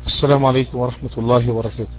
السلام عليكم ورحمة الله وبركاته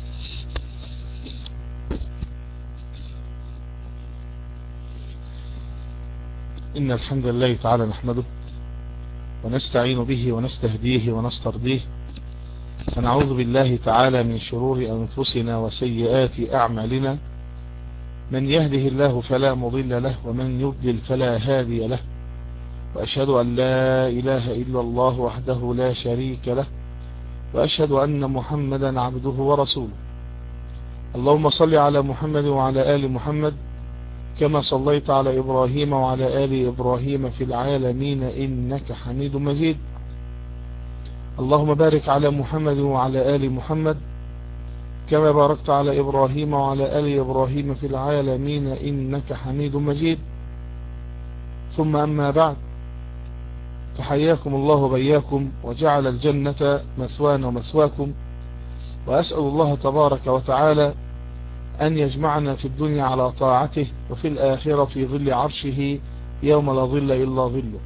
إن الحمد لله تعالى نحمده ونستعين به ونستهديه ونسترضيه ونعوذ بالله تعالى من شرور أنفسنا وسيئات أعمالنا من يهده الله فلا مضل له ومن يضلل فلا هادي له وأشهد أن لا إله إلا الله وحده لا شريك له وأشهد أن محمدا عبده ورسوله اللهم صل على محمد وعلى آل محمد كما صليت على إبراهيم وعلى آل إبراهيم في العالمين إنك حميد مجيد اللهم بارك على محمد وعلى آل محمد كما باركت على إبراهيم وعلى آل إبراهيم في العالمين إنك حميد مجيد ثم أما بعد فحياكم الله بياكم وجعل الجنة مثوانا ومثواكم وأسأل الله تبارك وتعالى أن يجمعنا في الدنيا على طاعته وفي الآخرة في ظل عرشه يوم لا ظل إلا ظله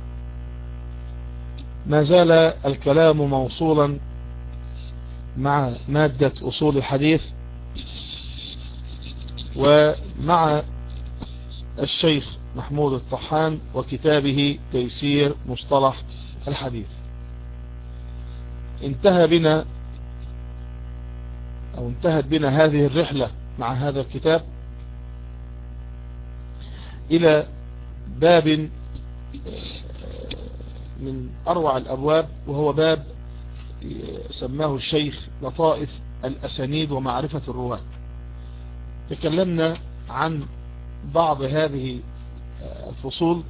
ما زال الكلام موصولا مع مادة أصول الحديث ومع الشيخ محمود الطحان وكتابه تيسير مصطلح الحديث انتهى بنا أو انتهت بنا هذه الرحلة مع هذا الكتاب إلى باب من أروع الأبواب وهو باب سماه الشيخ لطائف الأسانيد ومعرفة الرواة تكلمنا عن بعض هذه الفصول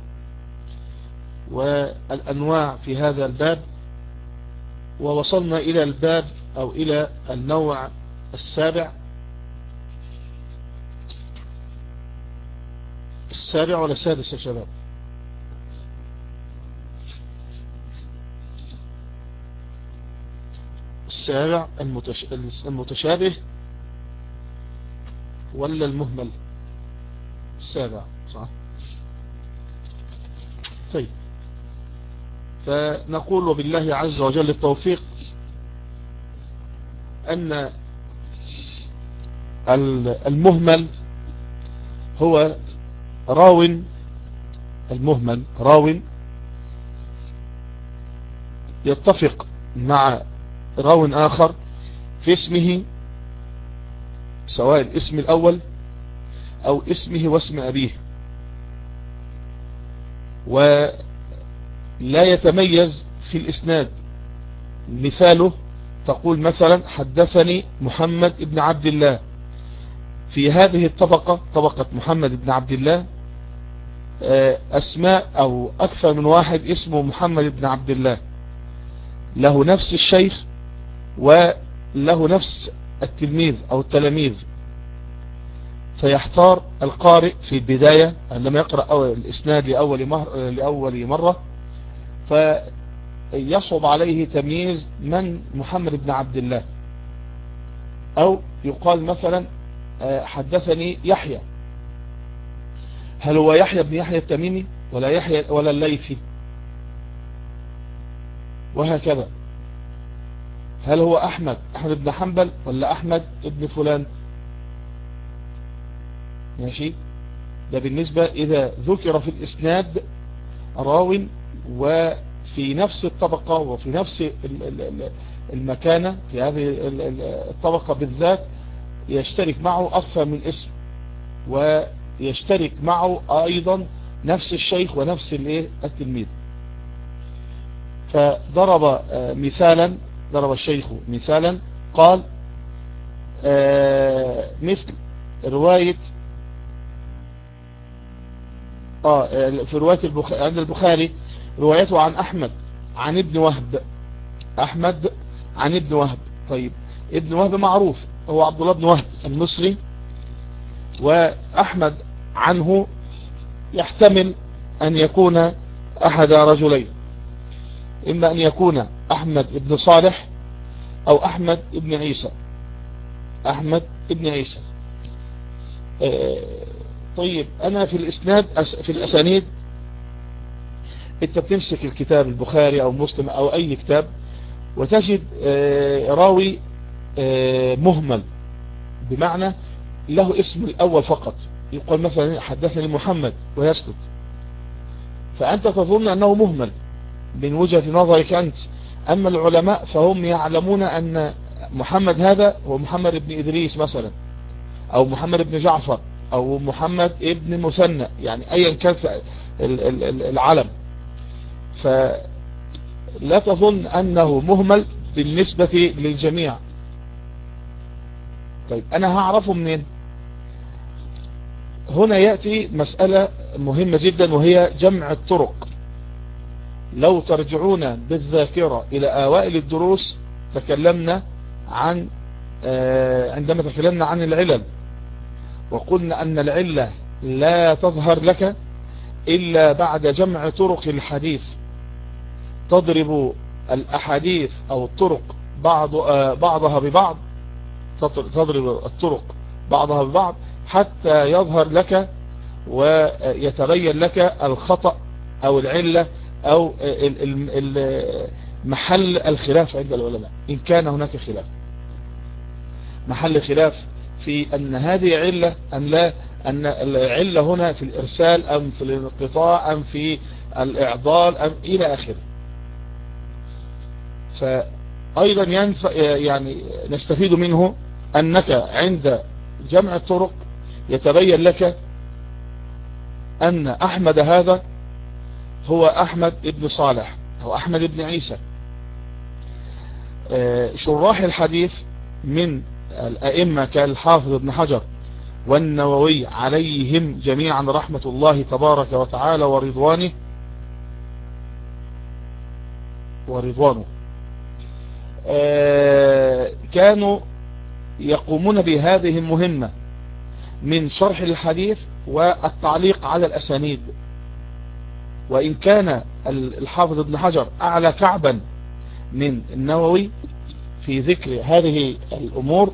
والأنواع في هذا الباب ووصلنا إلى الباب أو إلى النوع السابع السابع ولا السادس يا شباب السابع المتش... المتشابه ولا المهمل السابع صح طيب فنقول وبالله عز وجل التوفيق أن المهمل هو راو المهمل راو يتفق مع راو آخر في اسمه سواء الاسم الأول أو اسمه واسم أبيه ولا يتميز في الإسناد مثاله تقول مثلا حدثني محمد ابن عبد الله في هذه الطبقة طبقة محمد بن عبد الله أسماء أو أكثر من واحد اسمه محمد بن عبد الله له نفس الشيخ وله نفس التلميذ أو التلاميذ فيحتار القارئ في البداية عندما يقرأ أول الإسناد لأول, مر... لأول مرة فيصعب عليه تمييز من محمد بن عبد الله أو يقال مثلا حدثني يحيى هل هو يحيى بن يحيى التميمي ولا يحيى ولا الليثي وهكذا هل هو أحمد أحمد بن حنبل ولا أحمد ابن فلان ماشي ده بالنسبة إذا ذكر في الإسناد راو وفي نفس الطبقة وفي نفس المكانة في هذه الطبقة بالذات يشترك معه أكثر من اسم ويشترك معه أيضا نفس الشيخ ونفس التلميذ فضرب مثالا ضرب الشيخ مثالا قال مثل رواية آه في رواية البخاري عند البخاري روايته عن أحمد عن ابن وهب أحمد عن ابن وهب طيب ابن وهب معروف هو عبد الله بن وهب المصري وأحمد عنه يحتمل أن يكون أحد رجلين إما أن يكون أحمد بن صالح أو أحمد بن عيسى أحمد بن عيسى طيب أنا في الإسناد في الأسانيد أنت بتمسك الكتاب البخاري أو مسلم أو أي كتاب وتجد راوي مهمل بمعنى له اسم الأول فقط يقول مثلا حدثني محمد ويسكت فأنت تظن أنه مهمل من وجهة نظرك أنت أما العلماء فهم يعلمون أن محمد هذا هو محمد بن إدريس مثلا أو محمد بن جعفر أو محمد ابن مثنى يعني أيا كان العلم فلا تظن أنه مهمل بالنسبة للجميع طيب أنا هعرفه منين هنا يأتي مسألة مهمة جدا وهي جمع الطرق لو ترجعون بالذاكرة إلى أوائل الدروس تكلمنا عن عندما تكلمنا عن العلل وقلنا أن العلة لا تظهر لك إلا بعد جمع طرق الحديث تضرب الأحاديث أو الطرق بعض بعضها ببعض تضرب الطرق بعضها ببعض حتى يظهر لك ويتبين لك الخطأ أو العلة أو محل الخلاف عند العلماء إن كان هناك خلاف محل خلاف في أن هذه علة أم لا أن العلة هنا في الإرسال أم في الانقطاع أم في الإعضال أم إلى آخره فأيضا ينفع يعني نستفيد منه أنك عند جمع الطرق يتبين لك أن أحمد هذا هو أحمد ابن صالح أو أحمد ابن عيسى شراح الحديث من الأئمة كالحافظ ابن حجر والنووي عليهم جميعا رحمة الله تبارك وتعالى ورضوانه ورضوانه كانوا يقومون بهذه المهمة من شرح الحديث والتعليق على الأسانيد وإن كان الحافظ ابن حجر أعلى كعبا من النووي في ذكر هذه الأمور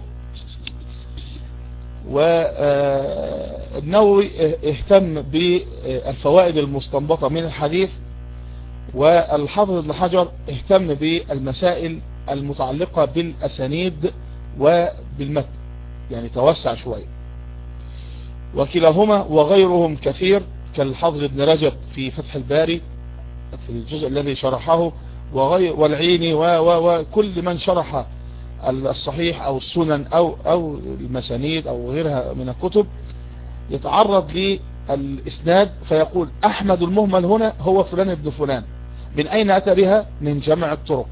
والنووي اهتم بالفوائد المستنبطة من الحديث والحافظ ابن حجر اهتم بالمسائل المتعلقة بالأسانيد وبالمتن يعني توسع شوية وكلاهما وغيرهم كثير كالحافظ ابن رجب في فتح الباري في الجزء الذي شرحه وغير والعيني وكل من شرح الصحيح او السنن او او المسانيد او غيرها من الكتب يتعرض للاسناد فيقول احمد المهمل هنا هو فلان ابن فلان من اين اتى بها من جمع الطرق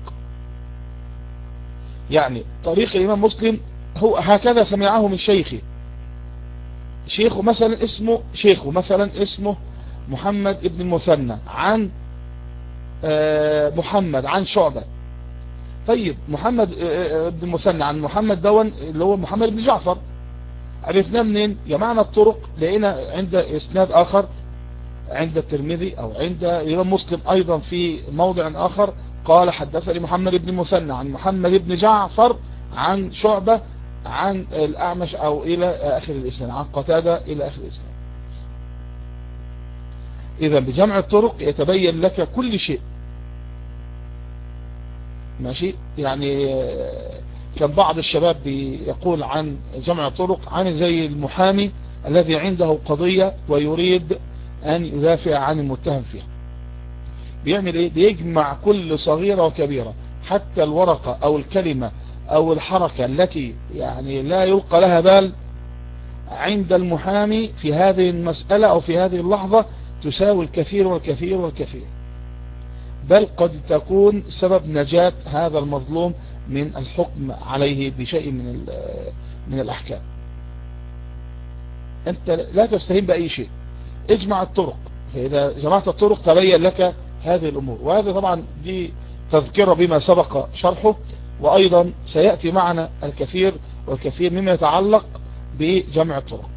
يعني طريق الامام مسلم هو هكذا سمعه من شيخه شيخه مثلا اسمه شيخه مثلا اسمه محمد ابن المثنى عن محمد عن شعبة طيب محمد ابن المثنى عن محمد دون اللي هو محمد بن جعفر عرفناه منين جمعنا الطرق لقينا عند اسناد اخر عند الترمذي او عند الامام مسلم ايضا في موضع اخر قال حدثني محمد بن المثنى عن محمد بن جعفر عن شعبة عن الأعمش أو إلى آخر الإسلام عن قتادة إلى آخر الإسلام إذا بجمع الطرق يتبين لك كل شيء ماشي يعني كان بعض الشباب بيقول عن جمع الطرق عن زي المحامي الذي عنده قضية ويريد أن يدافع عن المتهم فيها بيعمل ايه بيجمع كل صغيرة وكبيرة حتى الورقة او الكلمة او الحركة التي يعني لا يلقى لها بال عند المحامي في هذه المسألة او في هذه اللحظة تساوي الكثير والكثير والكثير بل قد تكون سبب نجاة هذا المظلوم من الحكم عليه بشيء من من الأحكام أنت لا تستهين بأي شيء اجمع الطرق فإذا جمعت الطرق تبين لك هذه الأمور وهذا طبعا دي تذكرة بما سبق شرحه وأيضا سيأتي معنا الكثير والكثير مما يتعلق بجمع الطرق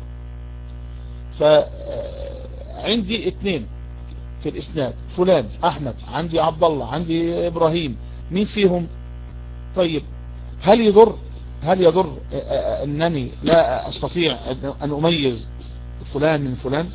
فعندي اثنين في الإسناد فلان أحمد عندي عبد الله عندي إبراهيم مين فيهم طيب هل يضر هل يضر أنني لا أستطيع أن أميز فلان من فلان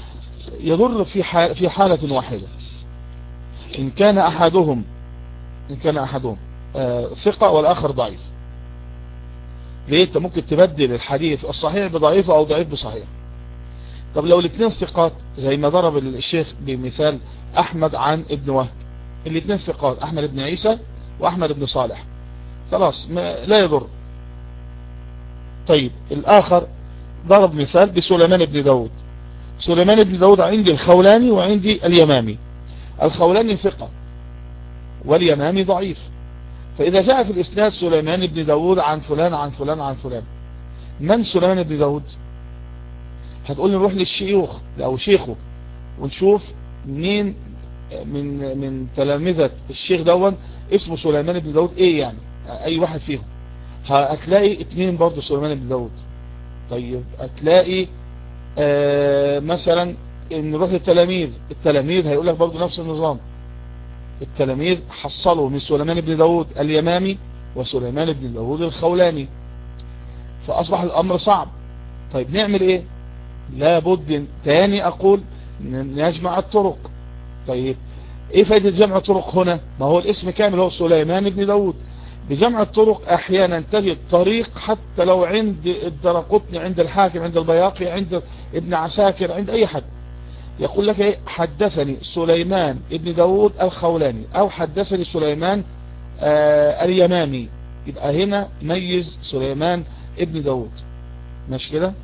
يضر في في حالة واحدة إن كان أحدهم إن كان أحدهم ثقة والآخر ضعيف ليه انت ممكن تبدل الحديث الصحيح بضعيف او ضعيف بصحيح طب لو الاثنين ثقات زي ما ضرب الشيخ بمثال احمد عن ابن وهب الاثنين ثقات احمد بن عيسى واحمد بن صالح خلاص ما لا يضر طيب الاخر ضرب مثال بسليمان بن داود سليمان بن داود عندي الخولاني وعندي اليمامي الخولاني ثقة واليمامي ضعيف فإذا جاء في الإسناد سليمان بن داود عن فلان عن فلان عن فلان من سليمان بن داود هتقول لي نروح للشيوخ أو شيخه ونشوف مين من من تلامذة الشيخ دون اسمه سليمان بن داود ايه يعني اي واحد فيهم هتلاقي اتنين برضو سليمان بن داود طيب هتلاقي آه مثلا نروح للتلاميذ التلاميذ هيقول لك برضو نفس النظام التلاميذ حصلوا من سليمان بن داود اليمامي وسليمان بن داود الخولاني فأصبح الأمر صعب طيب نعمل ايه لابد تاني أقول نجمع الطرق طيب ايه فائدة جمع الطرق هنا ما هو الاسم كامل هو سليمان بن داود بجمع الطرق احيانا تجد طريق حتى لو عند الدرقطني عند الحاكم عند البياقي عند ابن عساكر عند اي حد يقول لك ايه حدثني سليمان ابن داود الخولاني او حدثني سليمان آه اليمامي يبقى هنا ميز سليمان ابن داود ماشي كده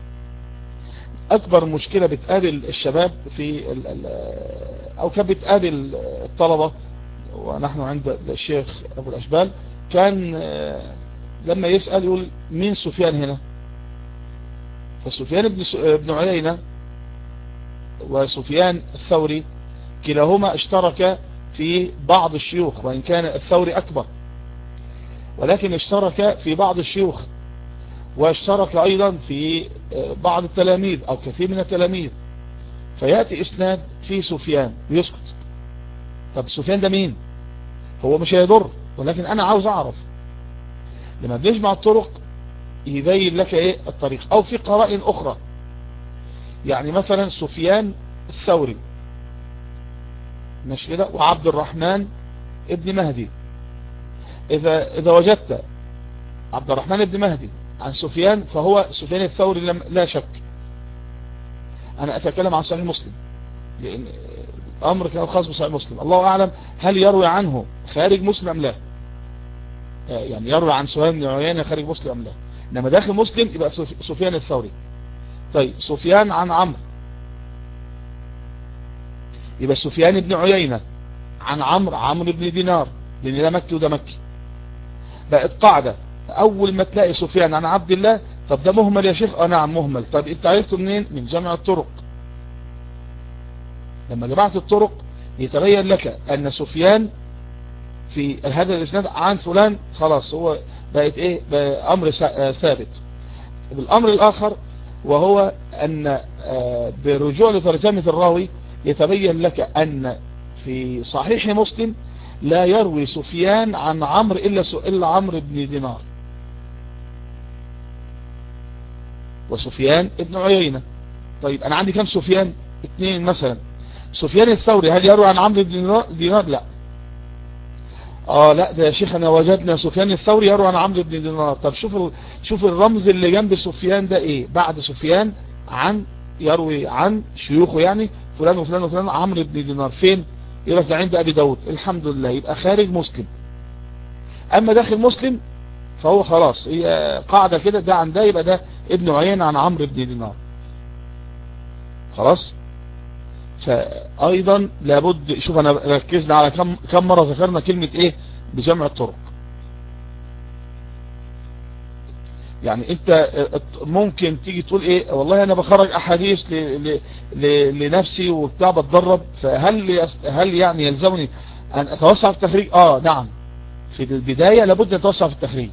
اكبر مشكلة بتقابل الشباب في ال ال او كانت بتقابل الطلبة ونحن عند الشيخ ابو الاشبال كان آه لما يسأل يقول مين سفيان هنا فسفيان ابن, ابن عيينة وسفيان الثوري كلاهما اشترك في بعض الشيوخ وإن كان الثوري أكبر ولكن اشترك في بعض الشيوخ واشترك أيضا في بعض التلاميذ أو كثير من التلاميذ فيأتي إسناد في سفيان ويسكت طب سفيان ده مين هو مش هيضر ولكن أنا عاوز أعرف لما بنجمع الطرق يبين لك ايه الطريق او في قرائن اخرى يعني مثلا سفيان الثوري مش كده وعبد الرحمن ابن مهدي اذا اذا وجدت عبد الرحمن ابن مهدي عن سفيان فهو سفيان الثوري لا شك انا اتكلم عن صحيح مسلم لان الامر كان خاص بصحيح مسلم الله اعلم هل يروي عنه خارج مسلم ام لا يعني يروي عن سفيان بن عيينة خارج مسلم ام لا انما داخل مسلم يبقى سفيان الثوري طيب سفيان عن عمرو يبقى سفيان بن عيينة عن عمرو عمرو بن دينار لان ده مكي وده مكي بقت قاعدة اول ما تلاقي سفيان عن عبد الله طب ده مهمل يا شيخ اه نعم مهمل طب انت عرفته منين من جمع الطرق لما جمعت الطرق يتبين لك ان سفيان في هذا الاسناد عن فلان خلاص هو بقت ايه بقى امر ثابت الامر الاخر وهو ان برجوع لترجمة الراوي يتبين لك ان في صحيح مسلم لا يروي سفيان عن عمرو الا الا عمرو بن دينار وسفيان ابن عيينة طيب انا عندي كم سفيان اثنين مثلا سفيان الثوري هل يروي عن عمرو بن دينار لا اه لا ده يا شيخ انا وجدنا سفيان الثوري يروي عن عمرو بن دينار طب شوف ال... شوف الرمز اللي جنب سفيان ده ايه بعد سفيان عن يروي عن شيوخه يعني فلان وفلان وفلان عمرو بن دينار فين يبقى ده عند ابي داود الحمد لله يبقى خارج مسلم اما داخل مسلم فهو خلاص هي قاعدة كده ده عن ده يبقى ده ابن عيين عن عمرو بن دينار خلاص فايضا لابد شوف انا ركزنا على كم كم مره ذكرنا كلمه ايه بجمع الطرق يعني انت ممكن تيجي تقول ايه والله انا بخرج احاديث ل ل ل لنفسي وبتاع بتدرب فهل هل يعني يلزمني ان اتوسع في التخريج اه نعم في البدايه لابد ان اتوسع في التخريج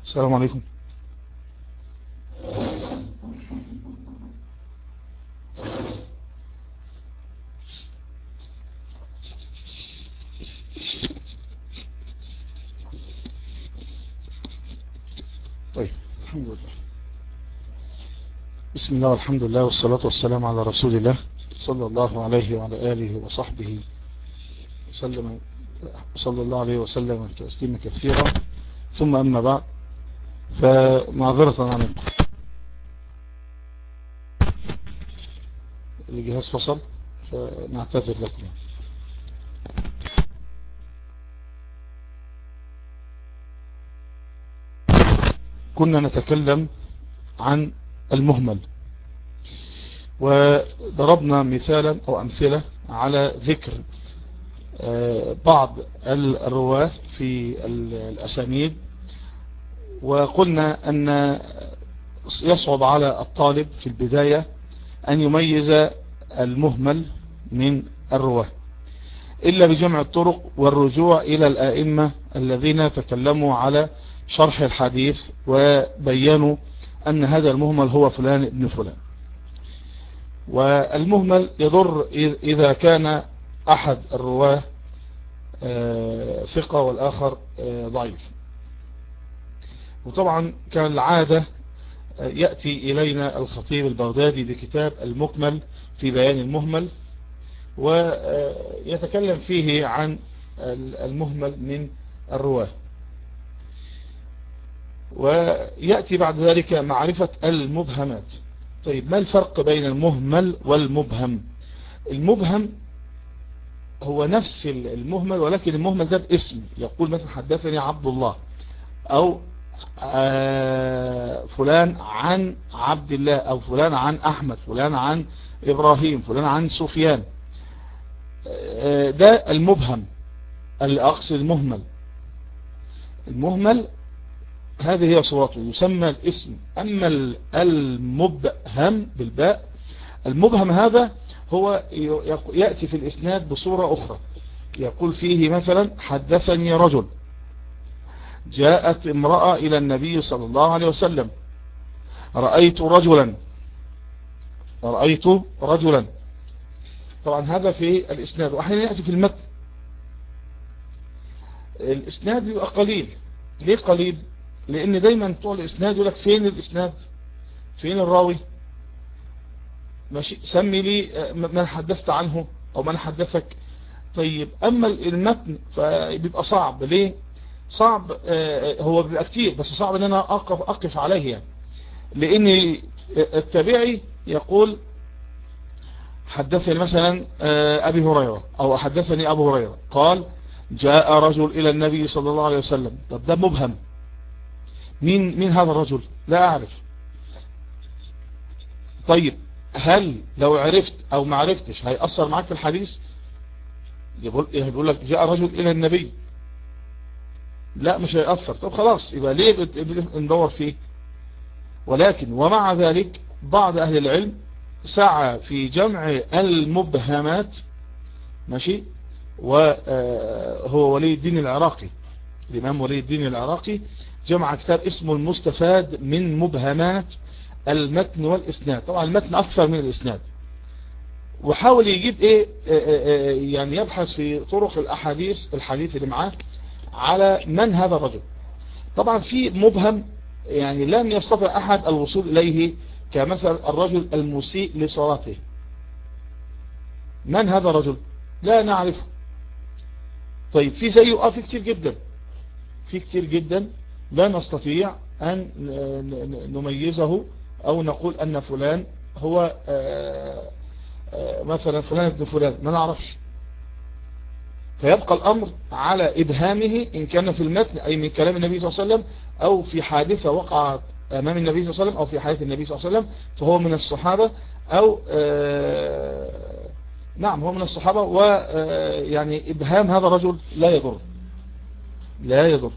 السلام عليكم طيب الحمد لله بسم الله والحمد لله والصلاة والسلام على رسول الله صلى الله عليه وعلى آله وصحبه وسلم صلى الله عليه وسلم تسليما كثيرا ثم أما بعد فمعذرة عن الجهاز فصل فنعتذر لكم كنا نتكلم عن المهمل وضربنا مثالا أو أمثلة على ذكر بعض الرواة في الأسانيد وقلنا أن يصعب على الطالب في البداية أن يميز المهمل من الرواه إلا بجمع الطرق والرجوع إلى الآئمة الذين تكلموا على شرح الحديث وبينوا أن هذا المهمل هو فلان ابن فلان والمهمل يضر إذا كان أحد الرواه ثقة والآخر ضعيف وطبعا كان العادة يأتي إلينا الخطيب البغدادي بكتاب المكمل في بيان المهمل ويتكلم فيه عن المهمل من الرواه ويأتي بعد ذلك معرفة المبهمات طيب ما الفرق بين المهمل والمبهم المبهم هو نفس المهمل ولكن المهمل ده باسم يقول مثلا حدثني عبد الله او فلان عن عبد الله او فلان عن احمد فلان عن ابراهيم فلان عن سفيان ده المبهم اللي اقصد المهمل المهمل هذه هي صورته يسمى الاسم اما المبهم بالباء المبهم هذا هو يأتي في الاسناد بصورة اخرى يقول فيه مثلا حدثني رجل جاءت امرأة إلى النبي صلى الله عليه وسلم رأيت رجلا رأيت رجلا طبعا هذا في الإسناد وأحيانا يأتي في المتن الإسناد بيبقى قليل ليه قليل لأن دايما بتوع الإسناد يقول لك فين الإسناد فين الراوي ماشي سمي لي من حدثت عنه أو من حدثك طيب أما المتن فبيبقى صعب ليه صعب هو بيبقى كتير بس صعب ان انا اقف, أقف عليه يعني لان التابعي يقول حدثني مثلا ابي هريرة او حدثني ابو هريرة قال جاء رجل الى النبي صلى الله عليه وسلم طب ده مبهم مين مين هذا الرجل لا اعرف طيب هل لو عرفت او ما عرفتش هيأثر معاك في الحديث يقول لك جاء رجل الى النبي لا مش هيأثر طب خلاص يبقى ليه ندور فيه ولكن ومع ذلك بعض أهل العلم سعى في جمع المبهمات ماشي وهو ولي الدين العراقي الإمام ولي الدين العراقي جمع كتاب اسمه المستفاد من مبهمات المتن والإسناد طبعا المتن أكثر من الإسناد وحاول يجيب ايه يعني يبحث في طرق الأحاديث الحديث اللي معاه على من هذا الرجل طبعا في مبهم يعني لم يستطع أحد الوصول إليه كمثل الرجل المسيء لصلاته من هذا الرجل لا نعرفه طيب في زيه اه في كتير جدا في كتير جدا لا نستطيع أن نميزه أو نقول أن فلان هو مثلا فلان ابن فلان ما نعرفش فيبقى الأمر على إبهامه إن كان في المتن أي من كلام النبي صلى الله عليه وسلم أو في حادثة وقعت أمام النبي صلى الله عليه وسلم أو في حياة النبي صلى الله عليه وسلم فهو من الصحابة أو نعم هو من الصحابة ويعني إبهام هذا الرجل لا يضر لا يضر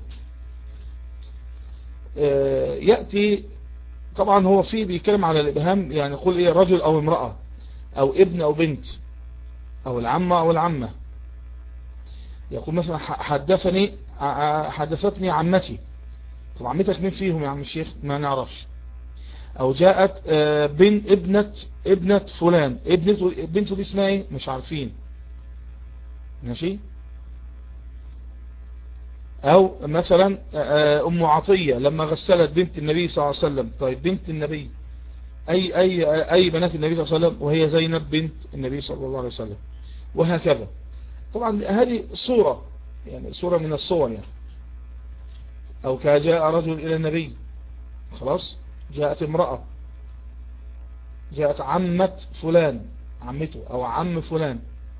يأتي طبعا هو فيه بيتكلم على الإبهام يعني يقول إيه رجل أو امرأة أو ابن أو بنت أو العمة أو العمة يقول مثلا حدثني حدثتني عمتي طب عمتك مين فيهم يا عم الشيخ ما نعرفش او جاءت بن ابنة ابنة فلان ابنته بنته دي اسمها ايه مش عارفين ماشي او مثلا ام عطية لما غسلت بنت النبي صلى الله عليه وسلم طيب بنت النبي اي اي اي بنات النبي صلى الله عليه وسلم وهي زينب بنت النبي صلى الله عليه وسلم وهكذا طبعا هذه صورة يعني صورة من الصور يعني او كجاء رجل الى النبي خلاص جاءت امرأة جاءت عمة فلان عمته او عم فلان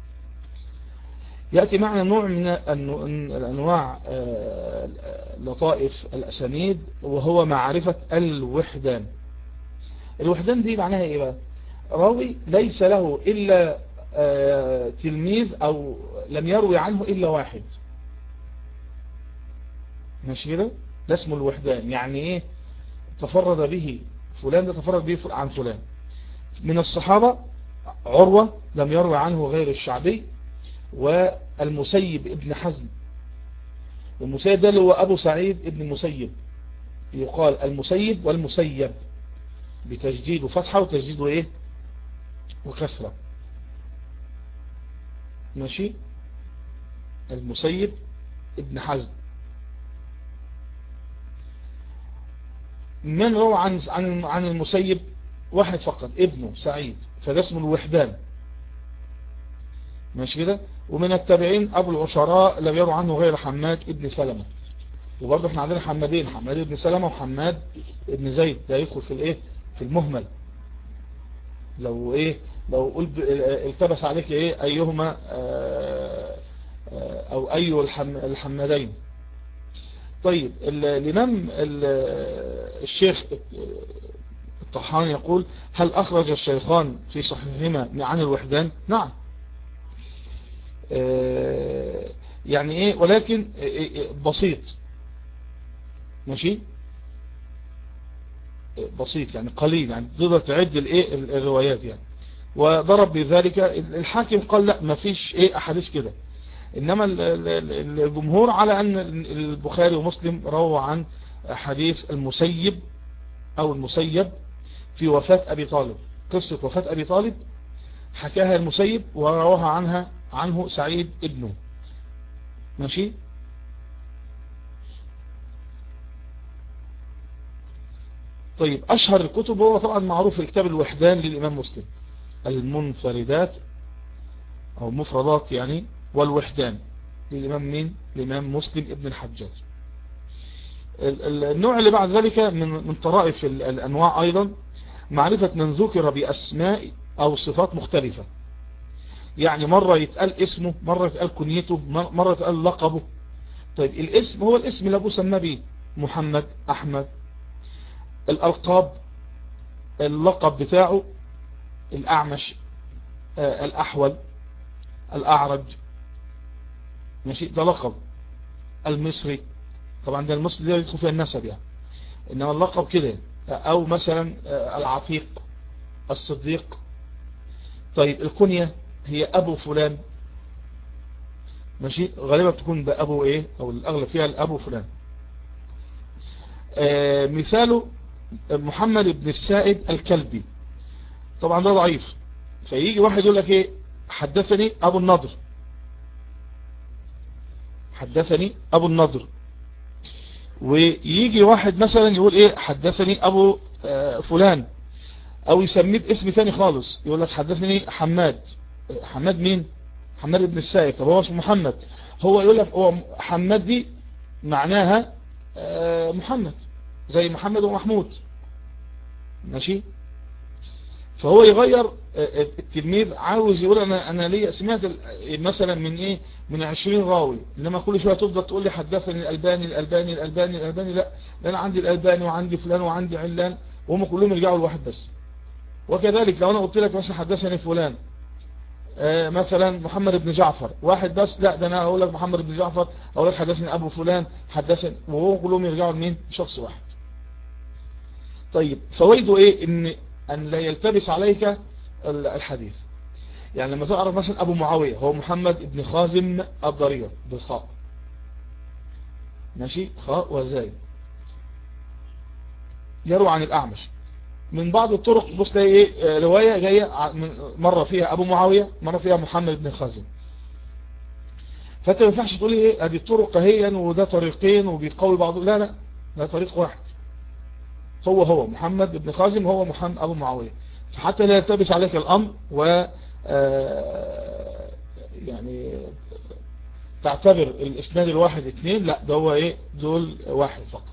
يأتي معنا نوع من الأنواع لطائف الأسانيد وهو معرفة الوحدان الوحدان دي معناها إيه بقى راوي ليس له إلا تلميذ أو لم يروي عنه إلا واحد ماشي كده ده اسمه الوحدان يعني إيه تفرد به فلان ده تفرد به عن فلان من الصحابة عروة لم يروي عنه غير الشعبي والمسيب ابن حزم والمسيب ده اللي هو أبو سعيد ابن المسيب يقال المسيب والمسيب بتجديد وفتحة وتجديد ايه وكسرة ماشي المسيب ابن حزم من روى عن عن عن المسيب واحد فقط ابنه سعيد فده اسمه الوحدان ماشي كده ومن التابعين ابو العشراء لم يروا عنه غير حماد ابن سلمة وبرضه احنا عندنا حمادين حماد ابن سلمة وحماد ابن زيد ده يدخل في الايه في المهمل لو ايه لو قلت التبس عليك ايه ايهما او اي الحمادين طيب الامام الشيخ الطحان يقول هل اخرج الشيخان في صحيحهما عن الوحدان نعم يعني ايه ولكن بسيط ماشي بسيط يعني قليل يعني تقدر تعد الايه الروايات يعني وضرب بذلك الحاكم قال لا ما فيش ايه احاديث كده انما الجمهور على ان البخاري ومسلم روى عن حديث المسيب او المسيب في وفاة ابي طالب قصة وفاة ابي طالب حكاها المسيب ورواها عنها عنه سعيد ابنه ماشي طيب اشهر الكتب هو طبعا معروف الكتاب الوحدان للامام مسلم المنفردات او مفردات يعني والوحدان للامام مين الامام مسلم ابن الحجاج النوع اللي بعد ذلك من من طرائف الانواع ايضا معرفة من ذكر باسماء او صفات مختلفة يعني مرة يتقال اسمه مرة يتقال كنيته مرة يتقال لقبه طيب الاسم هو الاسم اللي ابوه سماه بيه محمد احمد الالقاب اللقب بتاعه الاعمش آه الاحول الاعرج ماشي ده لقب المصري طبعا ده المصري ده يدخل فيها النسب يعني انما اللقب كده او مثلا آه العتيق الصديق طيب الكنية هي ابو فلان ماشي غالبا تكون بابو ايه او الاغلب فيها الابو فلان آه مثاله محمد بن السائب الكلبي طبعا ده ضعيف فيجي واحد يقول لك ايه حدثني ابو النضر حدثني ابو النضر ويجي واحد مثلا يقول ايه حدثني ابو آه فلان او يسميه باسم تاني خالص يقول لك حدثني حماد حماد مين حماد بن السائب طب هو اسمه محمد هو يقول لك هو حماد دي معناها آه محمد زي محمد ومحمود ماشي فهو يغير التلميذ عاوز يقول انا انا ليه سمعت مثلا من ايه من 20 راوي انما كل شويه تفضل تقول لي حدثني الالباني الالباني الالباني الالباني لا ده انا عندي الالباني وعندي فلان وعندي علان وهم كلهم يرجعوا لواحد بس وكذلك لو انا قلت لك مثلا حدثني فلان آه مثلا محمد بن جعفر واحد بس لا ده انا اقول لك محمد بن جعفر اقول لك حدثني ابو فلان حدثني وهو كلهم يرجعوا لمين شخص واحد طيب فويده ايه ان ان لا يلتبس عليك الحديث يعني لما تعرف مثلا ابو معاوية هو محمد بن خازم الضرير بالخاء ماشي خاء وزاي يروي عن الأعمش من بعض الطرق بص تلاقي ايه رواية جاية مرة فيها أبو معاوية مرة فيها محمد بن خازم فانت ما ينفعش تقول ايه ادي الطرق اهي وده طريقين وبيقوي بعض لا لا ده طريق واحد هو هو محمد بن خازم هو محمد ابو معاوية فحتى لا يلتبس عليك الامر و يعني تعتبر الاسناد الواحد اثنين لا ده هو ايه دول واحد فقط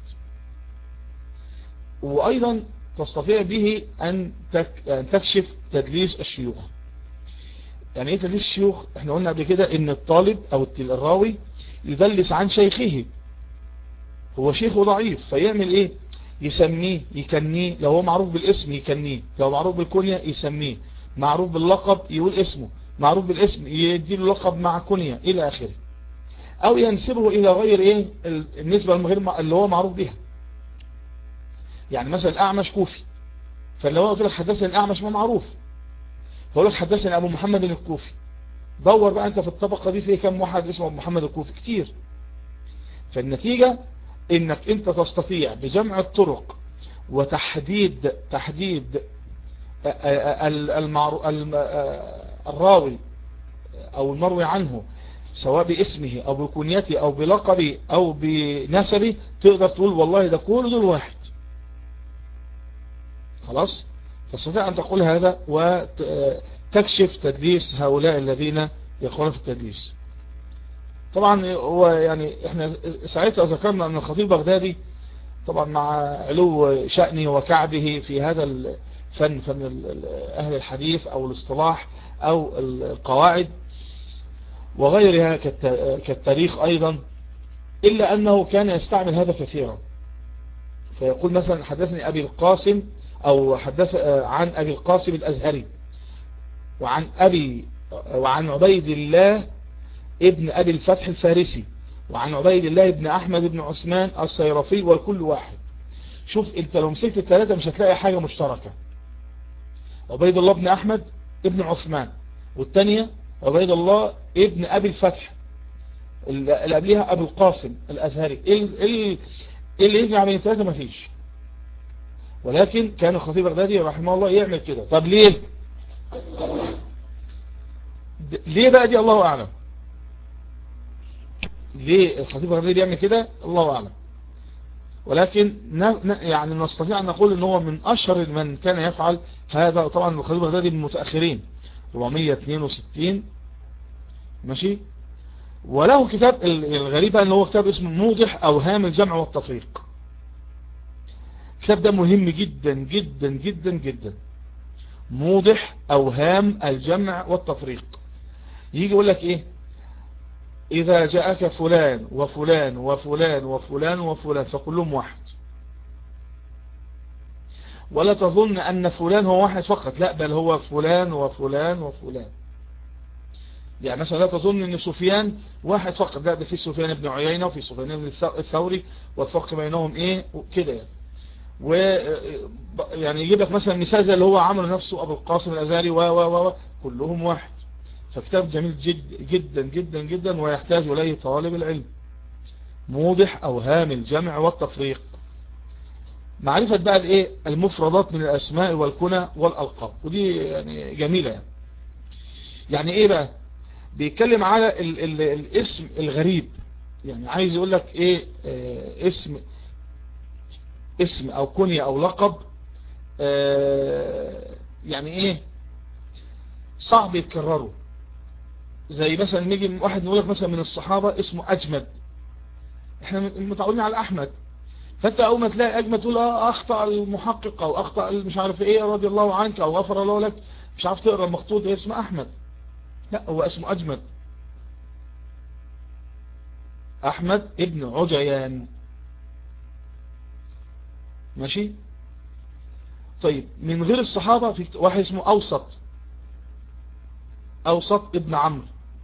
وايضا تستطيع به ان تكشف تدليس الشيوخ يعني ايه تدليس الشيوخ احنا قلنا قبل كده ان الطالب او الراوي يدلس عن شيخه هو شيخه ضعيف فيعمل ايه يسميه يكنيه لو هو معروف بالاسم يكنيه لو معروف بالكنية يسميه معروف باللقب يقول اسمه معروف بالاسم يديله لقب مع كنية الى اخره او ينسبه الى غير ايه النسبة المغير اللي هو معروف بها يعني مثلا الاعمش كوفي فلو قلت لك حدثني الاعمش ما معروف فقول لك حدثني ابو محمد الكوفي دور بقى انت في الطبقة دي فيه كم واحد اسمه ابو محمد الكوفي كتير فالنتيجة انك انت تستطيع بجمع الطرق وتحديد تحديد المعرو الراوي او المروي عنه سواء باسمه او بكنيته او بلقبه او بنسبه تقدر تقول والله ده كل دول واحد خلاص تستطيع ان تقول هذا وتكشف تدليس هؤلاء الذين يقولون في التدليس طبعا هو يعني احنا ساعتها ذكرنا ان الخطيب بغدادي طبعا مع علو شأنه وكعبه في هذا الفن فن اهل الحديث او الاصطلاح او القواعد وغيرها كالتاريخ ايضا الا انه كان يستعمل هذا كثيرا فيقول مثلا حدثني ابي القاسم او حدث عن ابي القاسم الازهري وعن ابي وعن عبيد الله ابن أبي الفتح الفارسي وعن عبيد الله ابن أحمد بن عثمان السيرفي والكل واحد شوف انت لو مسكت الثلاثة مش هتلاقي حاجة مشتركة عبيد الله ابن أحمد ابن عثمان والثانية عبيد الله ابن أبي الفتح اللي قبلها أبو القاسم الأزهري اللي يجمع بين الثلاثة مفيش ولكن كان الخطيب بغدادي رحمه الله يعمل كده طب ليه ليه بقى دي الله أعلم ليه الخطيب الغزالي بيعمل كده الله أعلم ولكن يعني نستطيع أن نقول أنه هو من أشهر من كان يفعل هذا طبعا الخطيب الغزالي من المتأخرين 462 ماشي وله كتاب الغريب أنه هو كتاب اسمه موضح أوهام الجمع والتفريق الكتاب ده مهم جدا جدا جدا جدا موضح أوهام الجمع والتفريق يجي يقول لك إيه إذا جاءك فلان وفلان وفلان وفلان وفلان فكلهم واحد ولا تظن أن فلان هو واحد فقط لا بل هو فلان وفلان وفلان يعني مثلا لا تظن أن سفيان واحد فقط لا ده في سفيان بن عيينة وفي سفيان بن الثوري والفرق بينهم إيه كده يعني و يعني يجيب لك مثلا مثال زي اللي هو عمل نفسه أبو القاسم الأزاري و و و كلهم واحد فكتاب جميل جد جدا جدا جدا ويحتاج إليه طالب العلم موضح أوهام الجمع والتفريق معرفة بقى الايه المفردات من الأسماء والكنى والألقاب ودي يعني جميلة يعني يعني ايه بقى بيتكلم على ال ال الاسم الغريب يعني عايز يقول لك ايه اه اسم اسم او كنية او لقب اه يعني ايه صعب يتكرروا زي مثلا نيجي واحد نقول لك مثلا من الصحابة اسمه أجمد احنا متعودين على أحمد فانت اول ما تلاقي أجمد تقول اه اخطأ المحقق او اخطأ مش عارف ايه رضي الله عنك او غفر الله لك مش عارف تقرأ المخطوط ايه اسمه أحمد لا هو اسمه أجمد أحمد ابن عجيان ماشي طيب من غير الصحابة في واحد اسمه أوسط أوسط ابن عمرو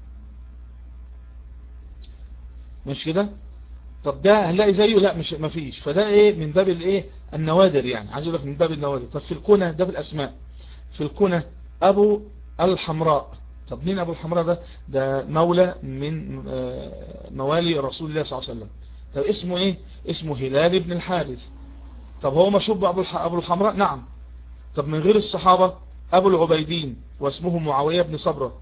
مش كده طب ده هنلاقي زيه لا مش مفيش فده ايه من باب الايه النوادر يعني عايز اقول لك من باب النوادر طب في الكنى ده في الاسماء في الكنى ابو الحمراء طب مين ابو الحمراء ده ده مولى من موالي رسول الله صلى الله عليه وسلم طب اسمه ايه اسمه هلال بن الحارث طب هو مشهور بأبو الح- أبو الحمراء نعم طب من غير الصحابة أبو العبيدين واسمه معاوية بن صبرة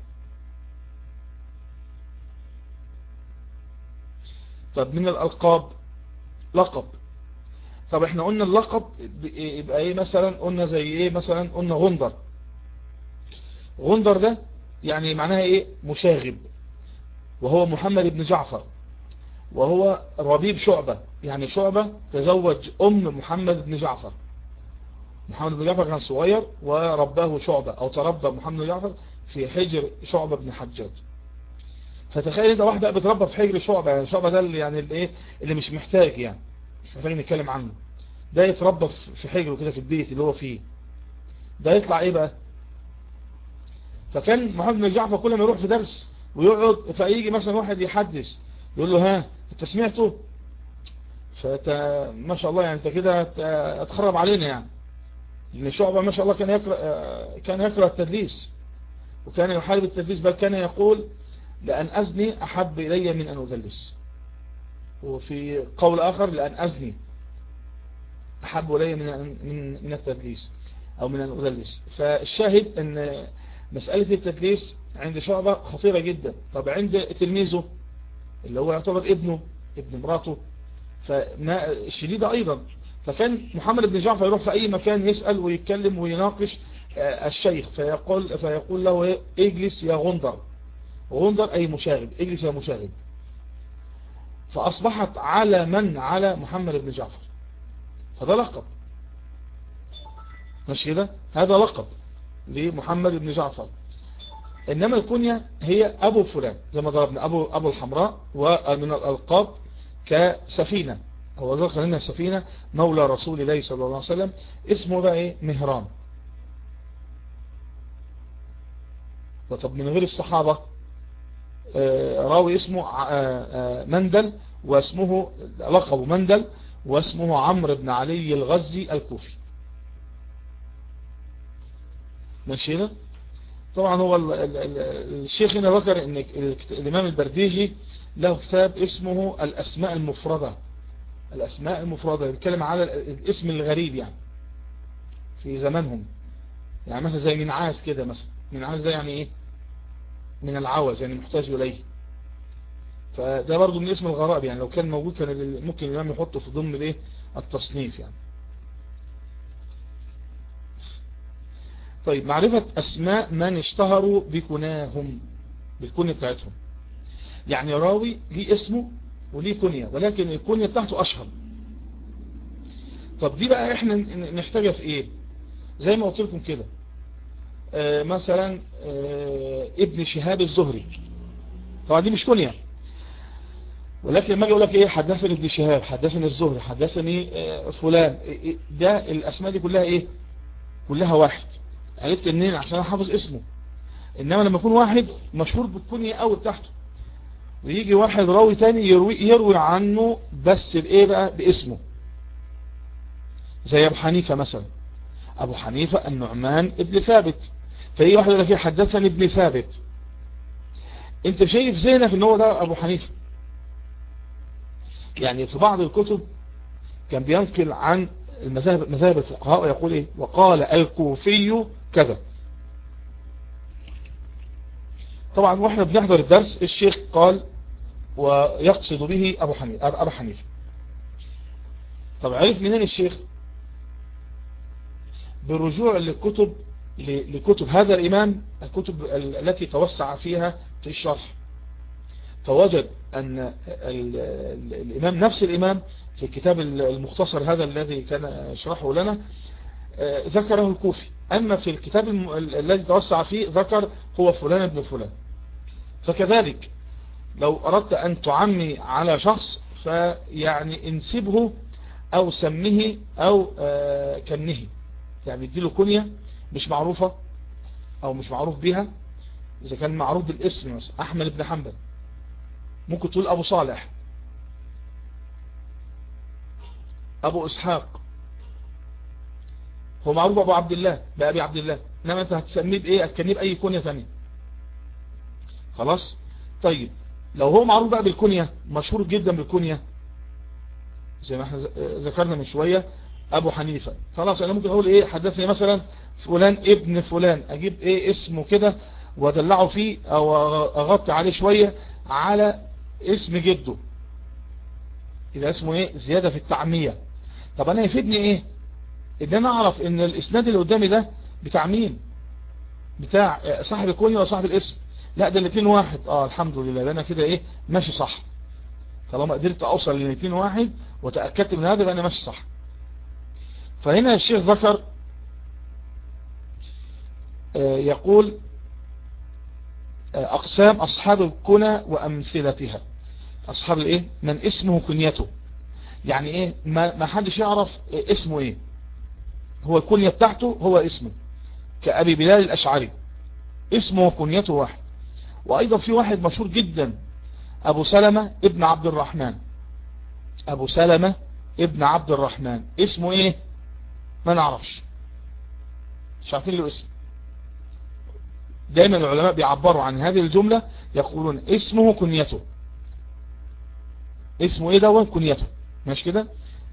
طب من الألقاب لقب طب احنا قلنا اللقب ب- يبقى ايه مثلا قلنا زي ايه مثلا قلنا غندر غندر ده يعني معناها ايه مشاغب وهو محمد بن جعفر وهو ربيب شعبة يعني شعبة تزوج ام محمد بن جعفر محمد بن جعفر كان صغير ورباه شعبة او تربى محمد بن جعفر في حجر شعبة بن حجاج فتخيل انت واحد بقى بتربى في حجر شعبة يعني شعبة ده اللي يعني الايه اللي مش محتاج يعني مش محتاج نتكلم عنه ده يتربى في في حجره كده في البيت اللي هو فيه ده يطلع ايه بقى فكان محمد بن جعفر كل ما يروح في درس ويقعد فيجي مثلا واحد يحدث يقول له ها انت سمعته فانت ما شاء الله يعني انت كده ت- تخرب علينا يعني لان شعبة ما شاء الله كان يقرأ آه، كان يقرأ التدليس وكان يحارب التدليس بل كان يقول لأن أزني أحب إلي من أن أدلس وفي قول آخر لأن أزني أحب إلي من أن- من من التدليس أو من أن أدلس فالشاهد أن مسألة التدليس عند شعبة خطيرة جدا طب عند تلميذه اللي هو يعتبر ابنه ابن مراته فما شديدة أيضا فكان محمد بن جعفر يروح في أي مكان يسأل ويتكلم ويناقش آه، الشيخ فيقول, فيقول له إيه؟ اجلس يا غندر غندر أي مشاغب اجلس يا مشاغب فأصبحت على من على محمد بن جعفر فده لقب مش كده هذا لقب لمحمد بن جعفر إنما الكنية هي أبو فلان زي ما ضربنا أبو, أبو الحمراء ومن الألقاب كسفينة هو ذكر لنا سفينة مولى رسول الله صلى الله عليه وسلم اسمه بقى ايه مهران وطب من غير الصحابة آه، راوي اسمه ع- آه، آه، مندل واسمه لقبه مندل واسمه عمرو بن علي الغزي الكوفي ماشي هنا طبعا هو ال- ال- ال- الشيخ هنا ذكر ان الكت- الامام البرديجي له كتاب اسمه الاسماء المفردة الاسماء المفردة بيتكلم على ال- الاسم الغريب يعني في زمانهم يعني مثلا زي منعاس كده مثلا منعاس ده يعني ايه من العوز يعني محتاج اليه فده برضو من اسم الغرائب يعني لو كان موجود كان ال- ممكن الامام يحطه في ضمن الايه التصنيف يعني طيب معرفة اسماء من اشتهروا بكناهم بالكنية بتاعتهم يعني راوي ليه اسمه وليه كنية ولكن الكنية بتاعته اشهر طب دي بقى احنا ن- نحتاجها في ايه زي ما قلت لكم كده آه مثلا آه ابن شهاب الزهري طبعا دي مش كنية ولكن لما اجي اقول لك ايه حدثني ابن شهاب حدثني الزهري حدثني آه فلان إيه- إيه، ده الاسماء دي كلها ايه كلها واحد عرفت منين عشان انا حافظ اسمه انما لما يكون واحد مشهور بالكنية قوي بتاعته ويجي واحد راوي تاني يروي, يروي عنه بس بايه بقى باسمه زي ابو حنيفة مثلا ابو حنيفة النعمان ابن ثابت فيجي واحد يقول لك إيه حدثني ابن ثابت انت شايف ذهنك ان هو ده ابو حنيفة يعني في بعض الكتب كان بينقل عن المذاهب مذاهب الفقهاء ويقول ايه وقال الكوفي كذا طبعا واحنا بنحضر الدرس الشيخ قال ويقصد به ابو حنيفه ابو حنيفه طب عرف منين الشيخ بالرجوع للكتب ل- لكتب هذا الامام الكتب ال- التي توسع فيها في الشرح فوجد ان ال- ال- الامام نفس الامام في الكتاب المختصر هذا الذي كان يشرحه لنا آه، ذكره الكوفي أما في الكتاب الم- ال- الذي توسع فيه ذكر هو فلان ابن فلان فكذلك لو أردت أن تعمي على شخص فيعني انسبه أو سمه أو آه، كنه يعني اديله كنية مش معروفة أو مش معروف بها إذا كان معروف بالاسم مثلا أحمد بن حنبل ممكن تقول أبو صالح أبو إسحاق هو معروف أبو عبد الله بأبي عبد الله إنما أنت هتسميه بإيه هتكنيه بأي كنية ثانية خلاص طيب لو هو معروف بقى بالكنية مشهور جدا بالكنية زي ما احنا ذكرنا من شوية ابو حنيفة خلاص انا ممكن اقول ايه حدثني مثلا فلان ابن فلان اجيب ايه اسمه كده وادلعه فيه او اغطي عليه شوية على اسم جده يبقى اسمه ايه زيادة في التعمية طب انا يفيدني ايه ان انا اعرف ان الاسناد اللي قدامي ده بتاع مين بتاع صاحب الكوني ولا صاحب الاسم لا ده الاثنين واحد اه الحمد لله انا كده ايه ماشي صح طالما قدرت اوصل للاثنين واحد وتأكدت من هذا يبقى انا ماشي صح فهنا الشيخ ذكر آه يقول آه اقسام اصحاب الكنى وامثلتها اصحاب الايه من اسمه كنيته يعني ايه ما, ما حدش يعرف إيه اسمه ايه هو الكنية بتاعته هو اسمه كأبي بلال الأشعري اسمه وكنيته واحد وأيضا في واحد مشهور جدا أبو سلمة ابن عبد الرحمن أبو سلمة ابن عبد الرحمن اسمه ايه ما نعرفش مش عارفين له اسم دايما العلماء بيعبروا عن هذه الجملة يقولون اسمه كنيته اسمه ايه دوت كنيته ماشي كده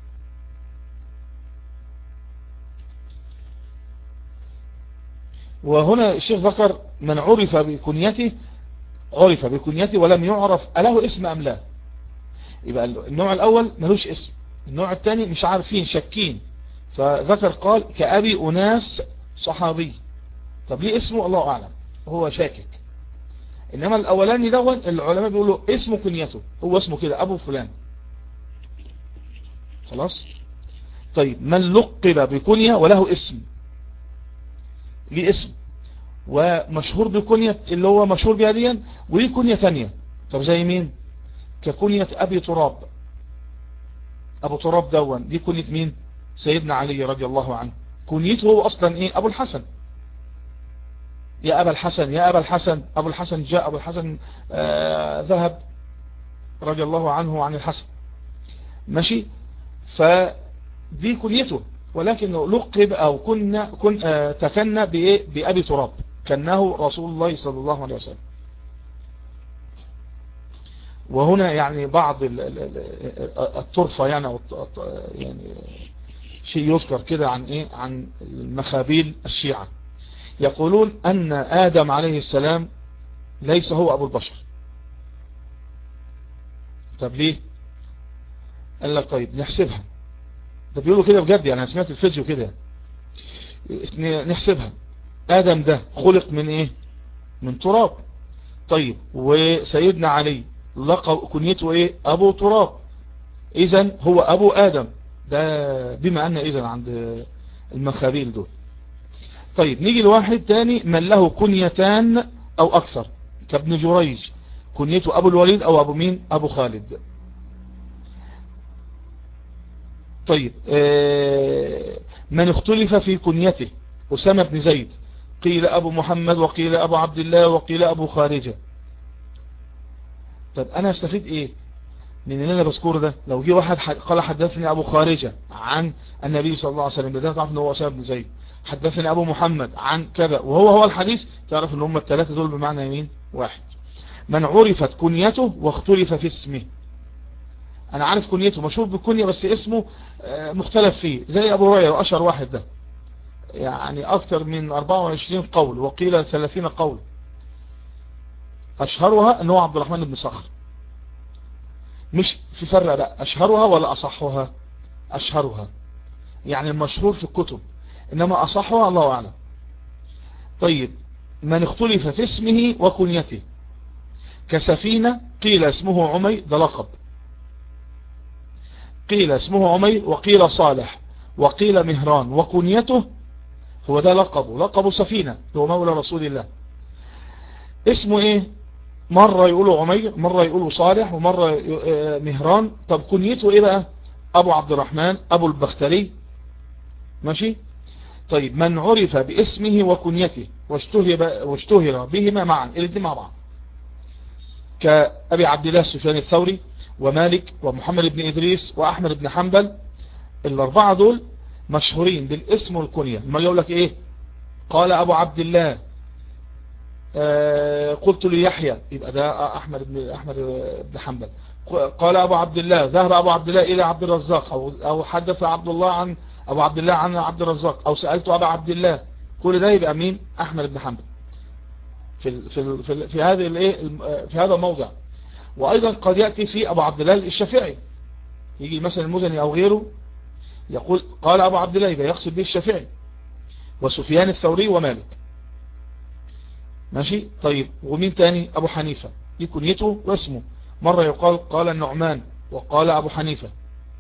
وهنا الشيخ ذكر من عرف بكنيته عرف بكنيته ولم يعرف أله اسم أم لا يبقى النوع الأول ملوش اسم النوع الثاني مش عارفين شاكين فذكر قال كأبي أناس صحابي طب ليه اسمه الله أعلم هو شاكك إنما الأولاني دون العلماء بيقولوا اسمه كنيته هو اسمه كده أبو فلان خلاص طيب من لقب بكنية وله اسم ليه اسم ومشهور بكنية اللي هو مشهور بها ديا وليه كنية ثانية طب زي مين ككنية أبي تراب أبو تراب دون دي كنية مين سيدنا علي رضي الله عنه كنيته هو أصلا إيه أبو الحسن يا أبا الحسن يا أبا الحسن أبو الحسن جاء أبو الحسن آه ذهب رضي الله عنه عن الحسن ماشي فدي كنيته ولكنه لقب أو كنا كن آه تكنى بأبي تراب كنه رسول الله صلى الله عليه وسلم وهنا يعني بعض الطرفة يعني يعني شيء يذكر كده عن ايه عن المخابيل الشيعة يقولون ان ادم عليه السلام ليس هو ابو البشر طب ليه قال لك طيب نحسبها ده بيقولوا كده بجد يعني انا سمعت الفيديو كده نحسبها ادم ده خلق من ايه من تراب طيب وسيدنا علي لقب كنيته ايه ابو تراب اذا هو ابو ادم ده بما ان اذا عند المخابيل دول طيب نيجي لواحد تاني من له كنيتان او اكثر كابن جريج كنيته ابو الوليد او ابو مين ابو خالد طيب من اختلف في كنيته أسامة بن زيد قيل أبو محمد وقيل أبو عبد الله وقيل أبو خارجة طيب أنا استفيد إيه من اللي أنا بذكره ده لو جه واحد قال حدثني أبو خارجة عن النبي صلى الله عليه وسلم بدأت تعرف أنه هو أسامة بن زيد حدثني أبو محمد عن كذا وهو هو الحديث تعرف أن هم الثلاثة دول بمعنى يمين واحد من عرفت كنيته واختلف في اسمه انا عارف كنيته مشهور بالكنية بس اسمه مختلف فيه زي ابو هريره اشهر واحد ده يعني اكتر من 24 قول وقيل 30 قول اشهرها انه عبد الرحمن بن صخر مش في فرق بقى اشهرها ولا اصحها اشهرها يعني المشهور في الكتب انما اصحها الله اعلم طيب من اختلف في اسمه وكنيته كسفينة قيل اسمه عمي ده لقب قيل اسمه عمير وقيل صالح وقيل مهران وكنيته هو ده لقبه لقبه سفينة هو مولى رسول الله اسمه ايه مرة يقولوا عمير مرة يقولوا صالح ومرة مهران طب كنيته ايه بقى ابو عبد الرحمن ابو البختري ماشي طيب من عرف باسمه وكنيته واشتهر بهما معا الاثنين مع بعض كأبي عبد الله سفيان الثوري ومالك ومحمد بن إدريس وأحمد بن حنبل الأربعة دول مشهورين بالاسم والكنية ما يقول لك إيه قال أبو عبد الله آه قلت ليحيى يبقى ده أحمد بن أحمد بن حنبل قال أبو عبد الله ذهب أبو عبد الله إلى عبد الرزاق أو, أو حدث عبد الله عن ابو عبد الله عن عبد الرزاق او سألت ابا عبد الله كل ده يبقى مين احمد بن حنبل في في في, في هذه الايه في هذا الموضع وايضا قد ياتي في ابو عبد الله الشافعي يجي مثلا المزني او غيره يقول قال ابو عبد الله يبقى يقصد به الشافعي وسفيان الثوري ومالك ماشي طيب ومين تاني ابو حنيفة دي كنيته واسمه مرة يقال قال النعمان وقال ابو حنيفة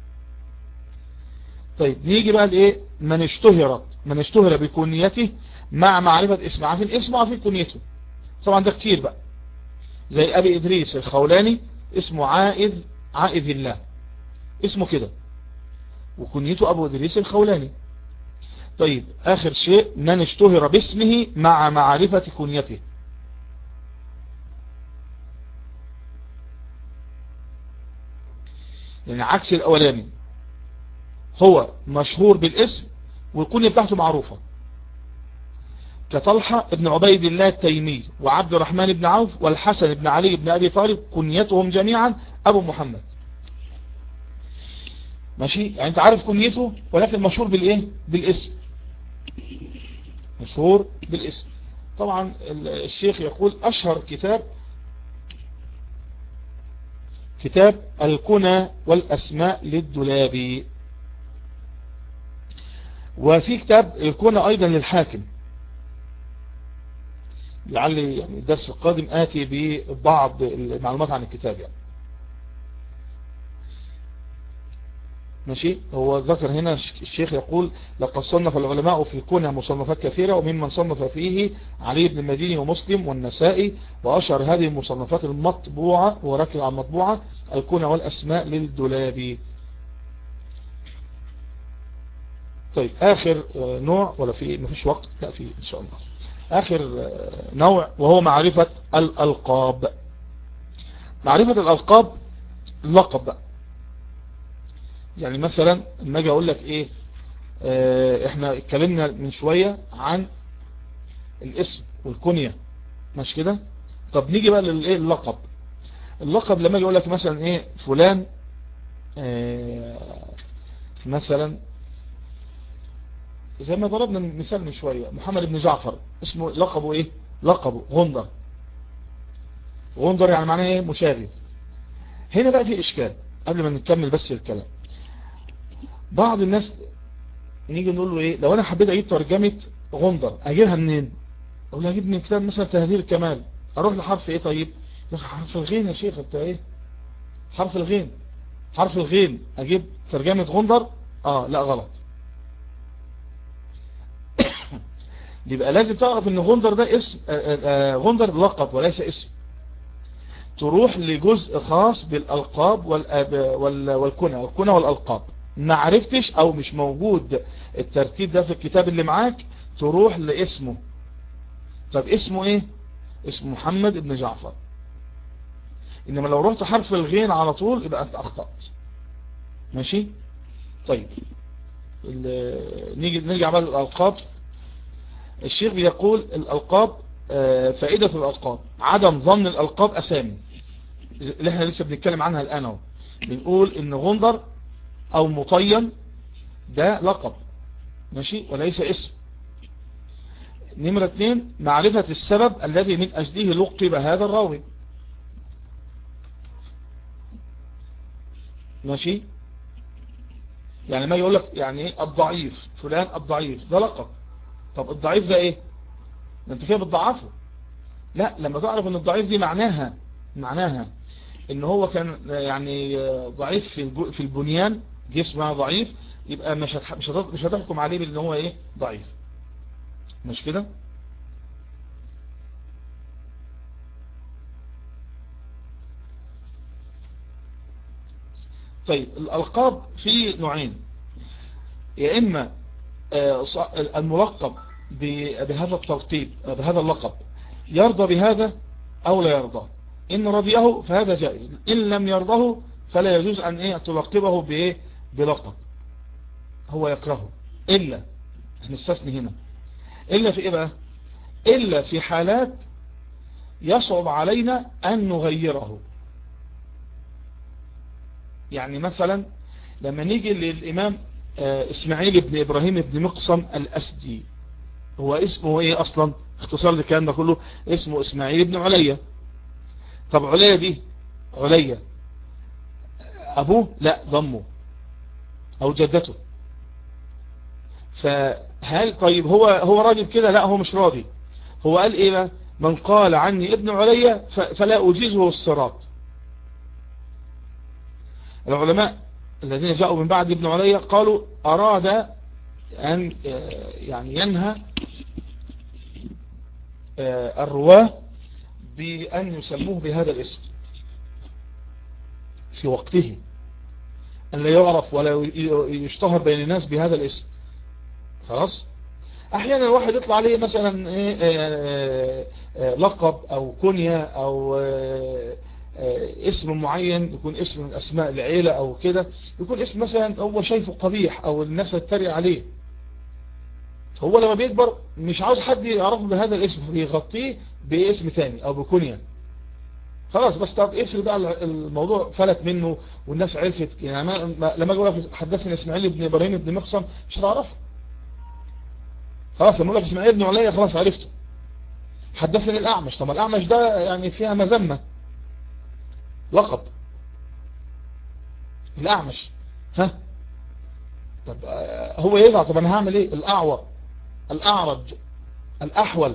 طيب نيجي بقى لايه من اشتهرت من اشتهر بكنيته مع معرفة اسم عارفين اسم عارفين كنيته طبعا ده كتير بقى زي ابي ادريس الخولاني اسمه عائذ عائذ الله اسمه كده وكنيته ابو ادريس الخولاني طيب اخر شيء من اشتهر باسمه مع معرفة كنيته يعني عكس الاولاني هو مشهور بالاسم والكنية بتاعته معروفة كطلحة ابن عبيد الله التيمي وعبد الرحمن بن عوف والحسن بن علي بن أبي طالب كنيتهم جميعا أبو محمد ماشي يعني انت عارف كنيته ولكن مشهور بالايه بالاسم مشهور بالاسم طبعا الشيخ يقول اشهر كتاب كتاب الكنى والاسماء للدولابي وفي كتاب الكنى ايضا للحاكم لعلي يعني الدرس القادم آتي ببعض المعلومات عن الكتاب يعني ماشي هو ذكر هنا الشيخ يقول لقد صنف العلماء في الكنى مصنفات كثيرة وممن صنف فيه علي بن المديني ومسلم والنسائي وأشهر هذه المصنفات المطبوعة وركز على المطبوعة الكنى والأسماء للدولابي طيب آخر نوع ولا في مفيش وقت لا في إن شاء الله آخر نوع وهو معرفة الألقاب معرفة الألقاب لقب بقى يعني مثلا لما اجي اقول لك ايه اه احنا اتكلمنا من شوية عن الاسم والكنية مش كده طب نيجي بقى للايه اللقب اللقب لما اجي اقول لك مثلا ايه فلان اه مثلا زي ما ضربنا مثال من شوية محمد بن جعفر اسمه لقبه ايه لقبه غندر غندر يعني معناه ايه مشاغب هنا بقى في اشكال قبل ما نكمل بس الكلام بعض الناس نيجي نقول له ايه لو انا حبيت اجيب ترجمة غندر اجيبها منين اقول له اجيب من كتاب مثلا تهذيب الكمال اروح لحرف ايه طيب حرف الغين يا شيخ انت ايه حرف الغين حرف الغين اجيب ترجمة غندر اه لا غلط يبقى لازم تعرف ان غندر ده اسم آآ آآ غندر لقب وليس اسم تروح لجزء خاص بالالقاب والكنى والكنى والالقاب ما عرفتش او مش موجود الترتيب ده في الكتاب اللي معاك تروح لاسمه طب اسمه ايه اسمه محمد بن جعفر انما لو رحت حرف الغين على طول يبقى انت اخطأت ماشي طيب نيجي نرجع بقى للالقاب الشيخ بيقول الالقاب فائدة الالقاب عدم ظن الالقاب اسامي اللي احنا لسه بنتكلم عنها الان اهو بنقول ان غندر او مطين ده لقب ماشي وليس اسم نمرة اثنين معرفة السبب الذي من اجله لقب هذا الراوي ماشي يعني ما يقول لك يعني ايه الضعيف فلان الضعيف ده لقب طب الضعيف ده ايه ده انت كده بتضعفه لا لما تعرف ان الضعيف دي معناها معناها ان هو كان يعني ضعيف في في البنيان جسمه ضعيف يبقى مش مش مش هتحكم عليه بان هو ايه ضعيف مش كده طيب الالقاب في نوعين يا اما الملقب بهذا الترتيب بهذا اللقب يرضى بهذا او لا يرضى ان رضيه فهذا جائز ان لم يرضه فلا يجوز ان ايه تلقبه بايه بلقب هو يكرهه الا نستثني هنا الا في ايه بقى الا في حالات يصعب علينا ان نغيره يعني مثلا لما نيجي للامام اسماعيل بن ابراهيم بن مقسم الاسدي هو اسمه ايه اصلا اختصار للكلام ده كله اسمه اسماعيل بن عليا طب عليا دي عليا ابوه لا ضمه او جدته فهل طيب هو هو راجل كده لا هو مش راضي هو قال ايه بقى من قال عني ابن عليا فلا اجيزه الصراط العلماء الذين جاءوا من بعد ابن عليا قالوا اراد ان يعني ينهى الرواه بأن يسموه بهذا الاسم في وقته أن لا يعرف ولا يشتهر بين الناس بهذا الاسم خلاص أحيانا الواحد يطلع عليه مثلا لقب أو كنية أو اسم معين يكون اسم من أسماء العيلة أو كده يكون اسم مثلا هو شايفه قبيح أو الناس تتريق عليه هو لما بيكبر مش عاوز حد يعرفه بهذا الاسم بيغطيه باسم تاني او بكونيا خلاص بس طب افرض بقى الموضوع فلت منه والناس عرفت يعني ما لما اقول لك حدثني اسماعيل بن ابراهيم بن مقسم مش هتعرفه خلاص لما اقول لك اسماعيل بن عليا خلاص عرفته حدثني الاعمش طب الاعمش ده يعني فيها مذمه لقب الاعمش ها طب هو يزعل طب انا هعمل ايه الاعور الأعرج الأحول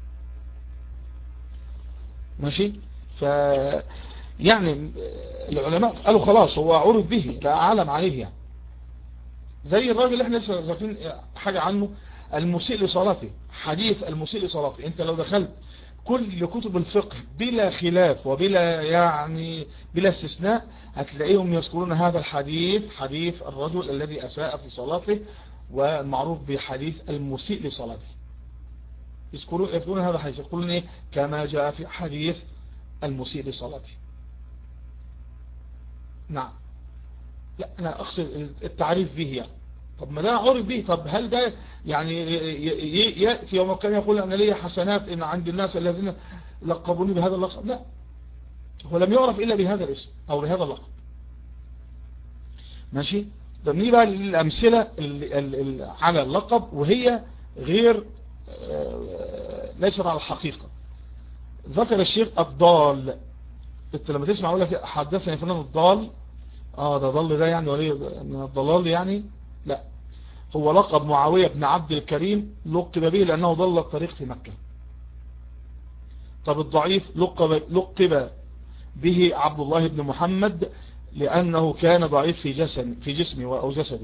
ماشي ف يعني العلماء قالوا خلاص هو عرض به لا أعلم عليه يعني زي الراجل اللي احنا لسه ذاكرين حاجة عنه المسيء لصلاته حديث المسيء لصلاته انت لو دخلت كل كتب الفقه بلا خلاف وبلا يعني بلا استثناء هتلاقيهم يذكرون هذا الحديث حديث الرجل الذي أساء في صلاته والمعروف بحديث المسيء لصلاته يذكرون يذكرون هذا الحديث يقولون ايه كما جاء في حديث المسيء لصلاته نعم لا انا اقصد التعريف به يعني طب ما ده عرف به طب هل ده يعني يأتي يوم القيامة يقول أنا لي حسنات إن عند الناس الذين لقبوني بهذا اللقب لا هو لم يعرف إلا بهذا الاسم أو بهذا اللقب ماشي ده نيجي بقى للأمثلة على اللقب وهي غير ليست على الحقيقة ذكر الشيخ الضال انت لما تسمع اقول لك حدثني فلان الضال اه ده ضل ده يعني ولي من الضلال يعني لا هو لقب معاوية بن عبد الكريم لقب به لأنه ضل الطريق في مكة طب الضعيف لقب, لقب به عبد الله بن محمد لأنه كان ضعيف في جسم في جسمه أو جسده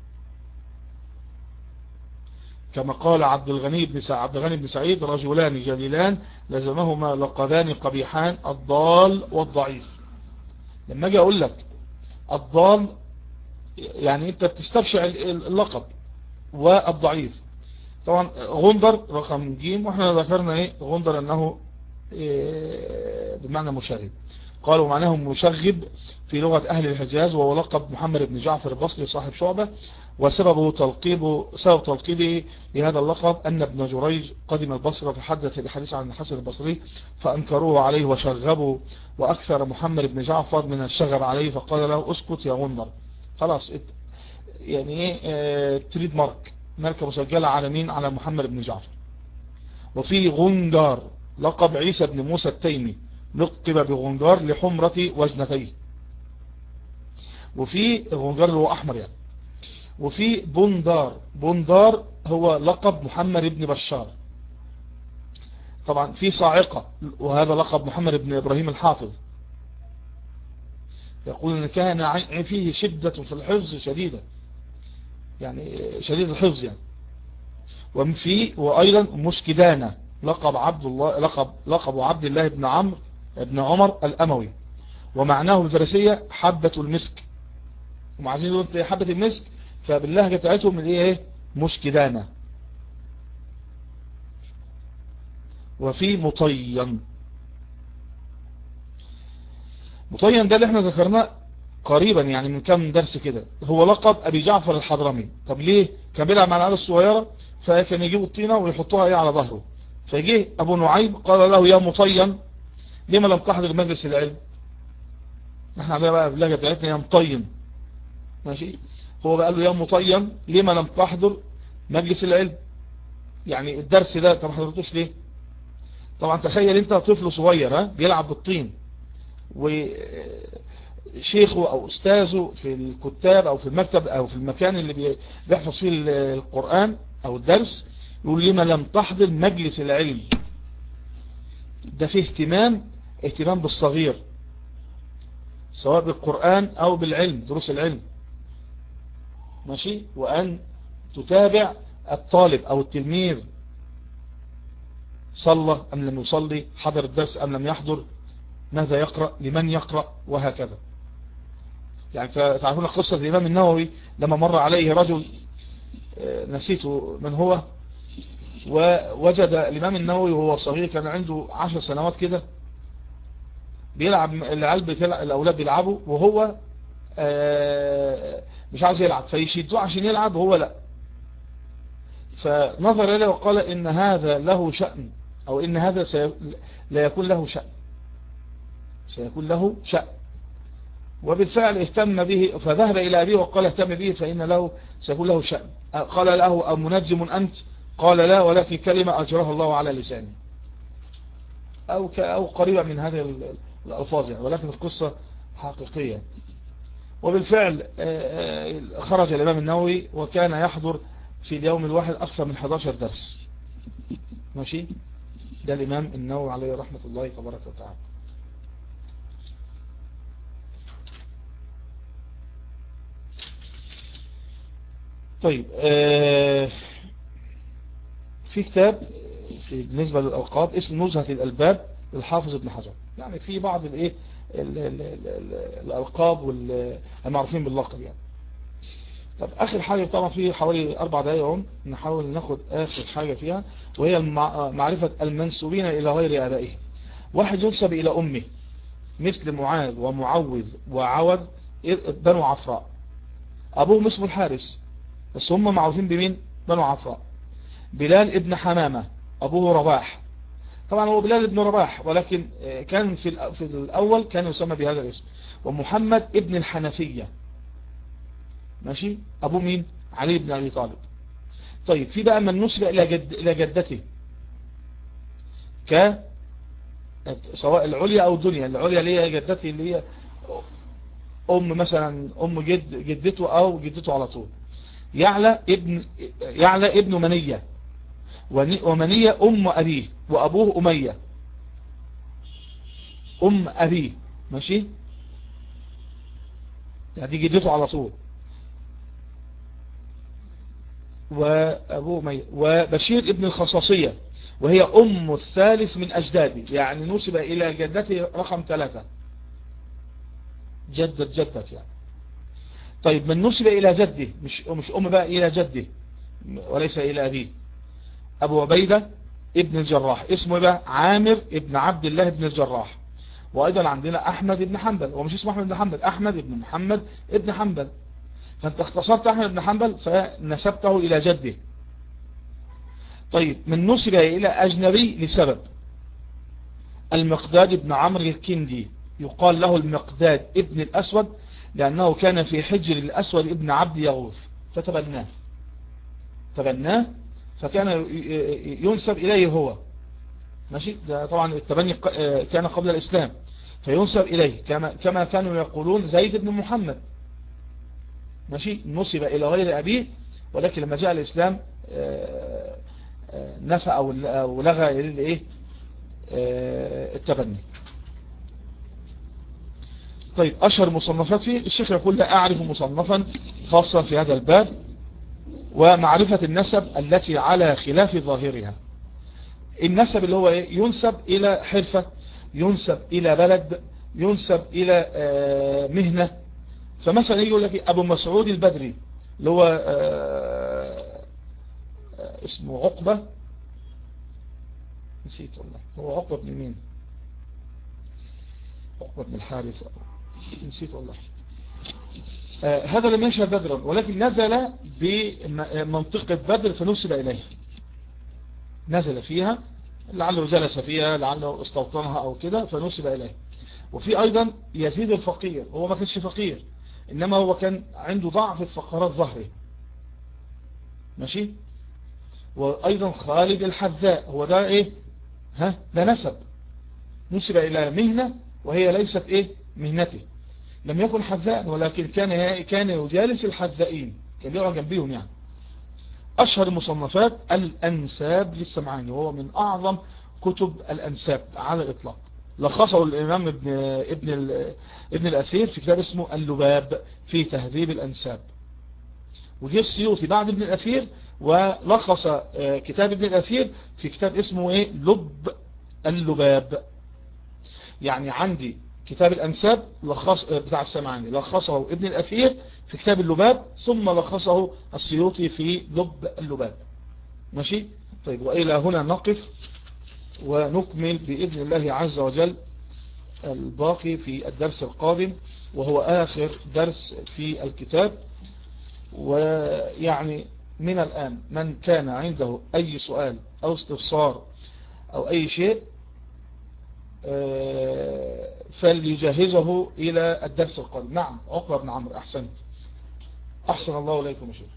كما قال عبد الغني بن سعيد عبد الغني بن سعيد رجلان جليلان لزمهما لقبان قبيحان الضال والضعيف لما اجي اقول لك الضال يعني انت بتستبشع اللقب والضعيف طبعا غندر رقم جيم واحنا ذكرنا ايه غندر انه إيه بمعنى مشاغب قالوا معناه مشغب في لغة اهل الحجاز وهو لقب محمد بن جعفر البصري صاحب شعبة وسببه تلقيبه سبب تلقيبه لهذا اللقب أن ابن جريج قدم البصرة فحدث بحديث عن الحسن البصري فأنكروه عليه وشغبوا وأكثر محمد بن جعفر من الشغب عليه فقال له اسكت يا غندر خلاص يعني ايه اه تريد مارك ماركة مسجلة على مين على محمد بن جعفر وفي غندار لقب عيسى بن موسى التيمي لقب بغندار لحمرة وجنتيه وفي غندار اللي هو احمر يعني وفي بندار بندار هو لقب محمد بن بشار طبعا في صاعقة وهذا لقب محمد بن ابراهيم الحافظ يقول ان كان فيه شدة في الحفظ شديدة يعني شديد الحفظ يعني وفي وايضا مشكدانة لقب عبد الله لقب لقب عبد الله بن عمرو بن عمر الاموي ومعناه الفارسية حبة المسك هم عايزين يقولوا حبة المسك فباللهجة بتاعتهم اللي ايه مشكدانة وفي مطين مطين ده اللي احنا ذكرناه قريبا يعني من كام درس كده هو لقب ابي جعفر الحضرمي طب ليه كان بيلعب مع العيال الصغيره فكان يجيبوا الطينه ويحطوها ايه على ظهره فجه ابو نعيم قال له يا مطين لما لم تحضر مجلس العلم احنا عندنا بقى باللهجه بتاعتنا يا مطين ماشي هو بقى له يا مطيم لما لم تحضر مجلس العلم يعني الدرس ده طب حضرتوش ليه طبعا تخيل انت طفل صغير ها بيلعب بالطين وشيخه او استاذه في الكتاب او في المكتب او في المكان اللي بيحفظ فيه القرآن او الدرس يقول لما لم تحضر مجلس العلم ده فيه اهتمام اهتمام بالصغير سواء بالقرآن او بالعلم دروس العلم ماشي وان تتابع الطالب او التلميذ صلى ام لم يصلي حضر الدرس ام لم يحضر ماذا يقرأ لمن يقرأ وهكذا يعني تعرفون قصة الإمام النووي لما مر عليه رجل نسيت من هو ووجد الإمام النووي وهو صغير كان عنده عشر سنوات كده بيلعب العيال الأولاد بيلعبوا وهو مش عايز يلعب فيشدوه عشان يلعب وهو لا فنظر إليه وقال إن هذا له شأن أو إن هذا لا يكون له شأن سيكون له شأن وبالفعل اهتم به فذهب إلى أبيه وقال اهتم به فإن له سيكون له شأن قال له منجم أنت قال لا ولكن كلمة أجرها الله على لسانه أو, أو قريبة من هذه الألفاظ يعني ولكن القصة حقيقية وبالفعل خرج الإمام النووي وكان يحضر في اليوم الواحد أكثر من 11 درس ماشي ده الإمام النووي عليه رحمة الله تبارك وتعالى طيب آه في كتاب في بالنسبة للألقاب اسم نزهة الألباب للحافظ ابن حجر يعني في بعض الايه الألقاب والمعروفين باللقب يعني طب آخر حاجة طبعا في حوالي أربع دقايق نحاول ناخد آخر حاجة فيها وهي معرفة المنسوبين إلى غير آبائهم واحد ينسب إلى أمه مثل معاذ ومعوذ وعوذ بنو عفراء أبوهم اسمه الحارس بس هم معروفين بمين بنو عفراء بلال ابن حمامة أبوه رباح طبعا هو بلال ابن رباح ولكن كان في في الأول كان يسمى بهذا الاسم ومحمد ابن الحنفية ماشي أبوه مين علي بن أبي طالب طيب في بقى من نسب إلى, جد إلى جدته ك سواء العليا أو الدنيا العليا اللي هي جدته اللي هي أم مثلا أم جد جدته أو جدته على طول يعلى ابن يعلى ابن منية ومنية أم أبيه وأبوه أمية أم أبيه ماشي يعني جدته على طول وأبوه أمية وبشير ابن الخصاصية وهي أم الثالث من أجدادي يعني نسب إلى جدته رقم ثلاثة جدة جدة يعني طيب من نسب إلى جده مش مش أم بقى إلى جده وليس إلى أبيه أبو عبيدة ابن الجراح اسمه بقى عامر ابن عبد الله ابن الجراح وأيضا عندنا أحمد ابن حنبل هو مش اسمه أحمد ابن حنبل أحمد ابن محمد ابن حنبل فأنت اختصرت أحمد ابن حنبل فنسبته إلى جده طيب من نسب إلى أجنبي لسبب المقداد ابن عمرو الكندي يقال له المقداد ابن الأسود لأنه كان في حجر الأسود ابن عبد يغوث فتبناه تبناه فكان ينسب إليه هو ماشي ده طبعا التبني كان قبل الإسلام فينسب إليه كما, كما كانوا يقولون زيد بن محمد ماشي نسب إلى غير أبيه ولكن لما جاء الإسلام نفى أو لغى إيه التبني طيب أشهر مصنفات فيه الشيخ يقول لا أعرف مصنفا خاصا في هذا الباب ومعرفة النسب التي على خلاف ظاهرها النسب اللي هو ينسب إلى حرفة ينسب إلى بلد ينسب إلى مهنة فمثلا يقول لك أبو مسعود البدري اللي هو اسمه عقبة نسيت والله هو عقبة بن مين عقبة بن الحارث نسيت والله آه هذا لم يشهد بدرا ولكن نزل بمنطقة بدر فنسب إليه نزل فيها لعله جلس فيها لعله استوطنها أو كده فنسب إليه وفي أيضا يزيد الفقير هو ما كانش فقير إنما هو كان عنده ضعف في فقرات ظهره ماشي وأيضا خالد الحذاء هو ده إيه ها ده نسب نسب إلى مهنة وهي ليست إيه مهنته لم يكن حذاء ولكن كان كان يجالس الحذائين كان يقرأ جنبيهم يعني أشهر المصنفات الأنساب للسمعاني وهو من أعظم كتب الأنساب على الإطلاق لخصه الإمام ابن, ابن, ابن الأثير في كتاب اسمه اللباب في تهذيب الأنساب وجه السيوطي بعد ابن الأثير ولخص كتاب ابن الأثير في كتاب اسمه ايه لب اللباب يعني عندي كتاب الأنساب لخص بتاع السمعاني لخصه ابن الأثير في كتاب اللباب ثم لخصه السيوطي في لب اللباب ماشي طيب وإلى هنا نقف ونكمل بإذن الله عز وجل الباقي في الدرس القادم وهو آخر درس في الكتاب ويعني من الآن من كان عنده أي سؤال أو استفسار أو أي شيء فليجهزه إلى الدرس القادم نعم عقبة بن عمرو أحسنت أحسن الله إليكم يا شيخ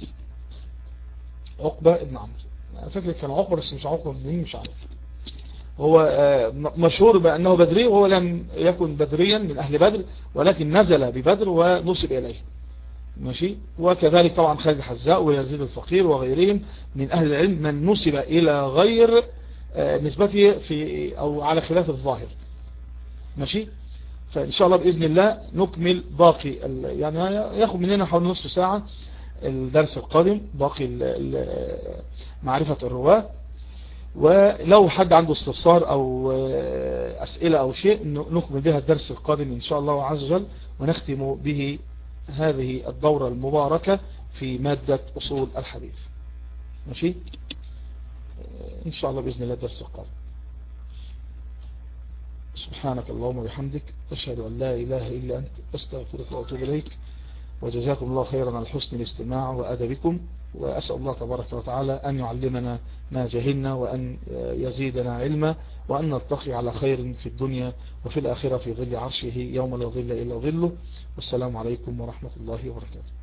عقبة بن عمرو أنا فكرة كان عقبة بس مش عقبة بن مش عارف هو مشهور بأنه بدري وهو لم يكن بدريا من أهل بدر ولكن نزل ببدر ونسب إليه ماشي وكذلك طبعا خالد الحزاء ويزيد الفقير وغيرهم من أهل العلم من نسب إلى غير نسبته في أو على خلاف الظاهر ماشي فإن شاء الله بإذن الله نكمل باقي يعني ياخد مننا حوالي نصف ساعة الدرس القادم باقي معرفة الرواة ولو حد عنده استفسار أو أسئلة أو شيء نكمل بها الدرس القادم إن شاء الله عز وجل ونختم به هذه الدورة المباركة في مادة أصول الحديث ماشي إن شاء الله بإذن الله الدرس القادم سبحانك اللهم وبحمدك أشهد أن لا إله إلا أنت أستغفرك وأتوب إليك وجزاكم الله خيرا على حسن الاستماع وأدبكم وأسأل الله تبارك وتعالى أن يعلمنا ما جهلنا وأن يزيدنا علما وأن نلتقي على خير في الدنيا وفي الآخرة في ظل عرشه يوم لا ظل إلا ظله والسلام عليكم ورحمة الله وبركاته